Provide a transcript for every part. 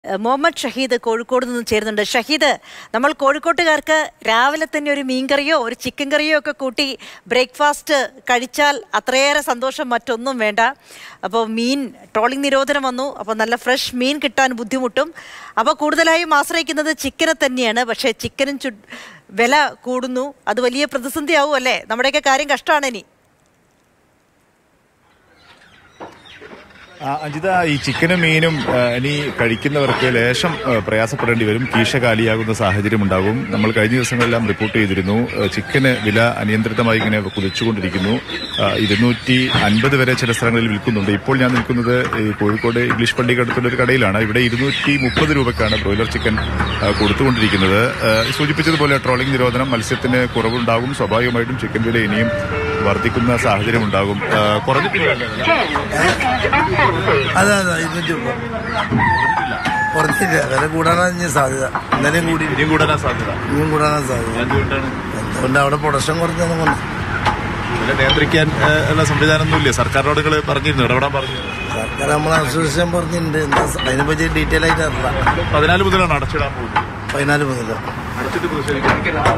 ഏഹ് മുഹമ്മദ് ഷഹീദ് കോഴിക്കോട് നിന്ന് ചേരുന്നുണ്ട് ഷഹീദ് നമ്മൾ കോഴിക്കോട്ടുകാർക്ക് രാവിലെ തന്നെ ഒരു മീൻകറിയോ ഒരു ചിക്കൻ കറിയോ ഒക്കെ കൂട്ടി ബ്രേക്ക്ഫാസ്റ്റ് കഴിച്ചാൽ അത്രയേറെ സന്തോഷം മറ്റൊന്നും വേണ്ട അപ്പോൾ മീൻ ട്രോളിംഗ് നിരോധനം വന്നു അപ്പോൾ നല്ല ഫ്രഷ് മീൻ കിട്ടാൻ ബുദ്ധിമുട്ടും അപ്പോൾ കൂടുതലായും ആശ്രയിക്കുന്നത് ചിക്കനെ തന്നെയാണ് പക്ഷേ ചിക്കനും ചു വില കൂടുന്നു അത് വലിയ പ്രതിസന്ധിയാവും അല്ലേ നമ്മുടെയൊക്കെ കാര്യം കഷ്ടമാണ് ഇനി ആ, അജിത ഈ ചിക്കനും മീനും ആ, ഇനി കഴിക്കുന്നവർക്ക് ലേശം ആ, പ്രയാസപ്പെടേണ്ടി വരും കീശ കാലിയാകുന്ന സാഹചര്യം ഉണ്ടാകും നമ്മൾ കഴിഞ്ഞ ദിവസങ്ങളെല്ലാം റിപ്പോർട്ട് ചെയ്തിരുന്നു ആ, ചിക്കന് വില അനിയന്ത്രിതമായി ഇങ്ങനെ കുതിച്ചുകൊണ്ടിരിക്കുന്നു ആ, ഇരുന്നൂറ്റി അൻപത് വരെ ചില സ്ഥലങ്ങളിൽ വിൽക്കുന്നുണ്ട് ഇപ്പോൾ ഞാൻ നിൽക്കുന്നത് ഈ കോഴിക്കോട് ഇംഗ്ലീഷ് പള്ളിക്ക് അടുത്തുള്ള ഒരു കടയിലാണ് ഇവിടെ ഇരുന്നൂറ്റി മുപ്പത് രൂപക്കാണ് ബ്രോയിലർ ചിക്കൻ ആ, കൊടുത്തുകൊണ്ടിരിക്കുന്നത് ആ, സൂചിപ്പിച്ചതുപോലെ ട്രോളിംഗ് നിരോധനം മത്സ്യത്തിന് കുറവുണ്ടാകും സ്വാഭാവികമായിട്ടും ചിക്കൻ വില ഇനിയും വർദ്ധിക്കുന്ന സാഹചര്യം ഉണ്ടാകും ആ, കുറഞ്ഞിട്ടില്ല അതെ അതെ ഇരുന്നൂറ്റി രൂപ കുറച്ചില്ല വില കൂടാനാണ് ഇനി സാധ്യത ഇന്നലെയും കൂടി ഇനിയും കൂടാനാ സാധ്യത ഇനിയും കൂടാനാണ് സാധ്യത എന്തുകൊണ്ടാണ് അതുകൊണ്ട് അവിടെ പ്രൊഡക്ഷൻ കുറഞ്ഞതും കൊണ്ട് ഇതിനെ നിയന്ത്രിക്കാൻ ഏഹ്, ഉള്ള സംവിധാനമൊന്നുമില്ല സർക്കാരിനോട് നിങ്ങൾ പറഞ്ഞിരുന്നു ഇടപെടാൻ പറഞ്ഞു സർക്കാർ നമ്മളെ അസോസിയേഷൻ പറഞ്ഞിട്ടുണ്ട് എന്താ സ- അതിനെപ്പറ്റി ഡീറ്റെയിൽ ആയിട്ട് അറിയില്ല പതിനാല് മുതലാണ് അടച്ചിടാൻ പോകുന്നത് പതിനാല് മുതൽ അടച്ചിട്ട് പ്രതിഷേധിക്കാൻ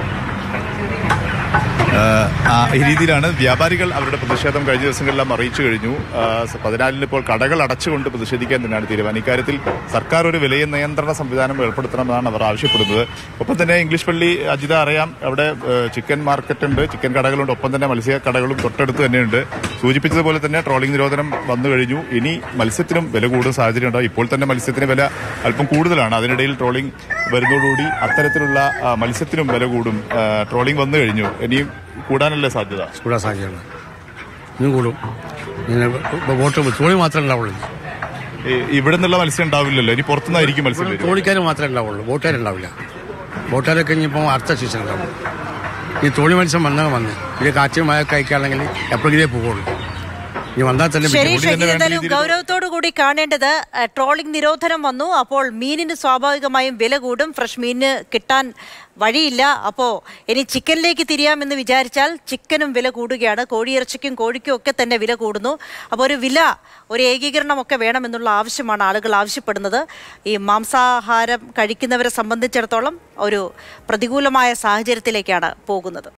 ആ ഈ രീതിയിലാണ് വ്യാപാരികൾ അവരുടെ പ്രതിഷേധം കഴിഞ്ഞ ദിവസങ്ങളിലെല്ലാം അറിയിച്ചു കഴിഞ്ഞു ആ, സ- പതിനാലിന് ഇപ്പോൾ കടകൾ അടച്ചുകൊണ്ട് പ്രതിഷേധിക്കാൻ തന്നെയാണ് തീരുമാനം ഇക്കാര്യത്തിൽ സർക്കാർ ഒരു വിലയ നിയന്ത്രണ സംവിധാനം ഏർപ്പെടുത്തണമെന്നാണ് അവർ ആവശ്യപ്പെടുന്നത് ഒപ്പം തന്നെ ഇംഗ്ലീഷ് പള്ളി അജിത അറിയാം അവിടെ ഏഹ്, ചിക്കൻ മാർക്കറ്റ് ഉണ്ട് ചിക്കൻ കടകളുണ്ട് ഒപ്പം തന്നെ മത്സ്യ കടകളും തൊട്ടടുത്ത് തന്നെയുണ്ട് സൂചിപ്പിച്ചതുപോലെ തന്നെ ട്രോളിംഗ് നിരോധനം വന്നു കഴിഞ്ഞു ഇനി മത്സ്യത്തിനും വില കൂടുന്ന സാഹചര്യം ഉണ്ടാവും ഇപ്പോൾ തന്നെ മത്സ്യത്തിന് വില അല്പം കൂടുതലാണ് അതിനിടയിൽ ട്രോളിംഗ് വരുന്നതോടുകൂടി അത്തരത്തിലുള്ള ആ, മത്സ്യത്തിനും വില കൂടും ആ, ട്രോളിംഗ് വന്നു കഴിഞ്ഞു ഇനിയും കൂടാനല്ലേ സാധ്യത കൂടാൻ സാധ്യതയുണ്ട് ഇനിയും കൂടും ഇങ്ങനെ ഇപ്പോൾ ബോട്ട് തോണി മാത്രമേ ഉണ്ടാവുള്ളൂ ഈ- ഇവിടെ നിന്നുള്ള മത്സ്യം ഉണ്ടാവില്ലല്ലോ ഇനി പുറത്തുനിന്നായിരിക്കും മത്സ്യം വരിക. തോണിക്കാർ മാത്രമേ ഉണ്ടാവുള്ളൂ ബോട്ടുകാരുണ്ടാവില്ല ബോട്ടുകാരൊക്കെ ഇനിയിപ്പോൾ അടുത്ത സീസൺ ഉണ്ടാവും ഈ തോണി മത്സ്യം വന്നാൽ വന്ന് ഇത് കാറ്റും മഴയൊക്കെ അയക്കുകയാണെങ്കിൽ എപ്പോഴെങ്കിലേ പോകുള്ളൂ ഇനി വന്നാൽ തന്നെ ശരി പിന്നെ ഷഹീദ് എന്തായാലും ഗൗരവത്തോടു കൂടി കാണേണ്ടത് അഹ്, ട്രോളിംഗ് നിരോധനം വന്നു അപ്പോൾ മീനിന് സ്വാഭാവികമായും വില കൂടും ഫ്രഷ് മീനിന് കിട്ടാൻ വഴിയില്ല അപ്പോൾ ഇനി ചിക്കനിലേക്ക് തിരിയാമെന്ന് വിചാരിച്ചാൽ ചിക്കനും വില കൂടുകയാണ് കോഴിയിറച്ചിക്കും കോഴിക്കും ഒക്കെ തന്നെ വില കൂടുന്നു അപ്പോൾ ഒരു വില ഒരു ഏകീകരണമൊക്കെ വേണമെന്നുള്ള ആവശ്യമാണ് ആളുകൾ ആവശ്യപ്പെടുന്നത് ഈ മാംസാഹാരം കഴിക്കുന്നവരെ സംബന്ധിച്ചിടത്തോളം ഒരു പ്രതികൂലമായ സാഹചര്യത്തിലേക്കാണ് പോകുന്നത്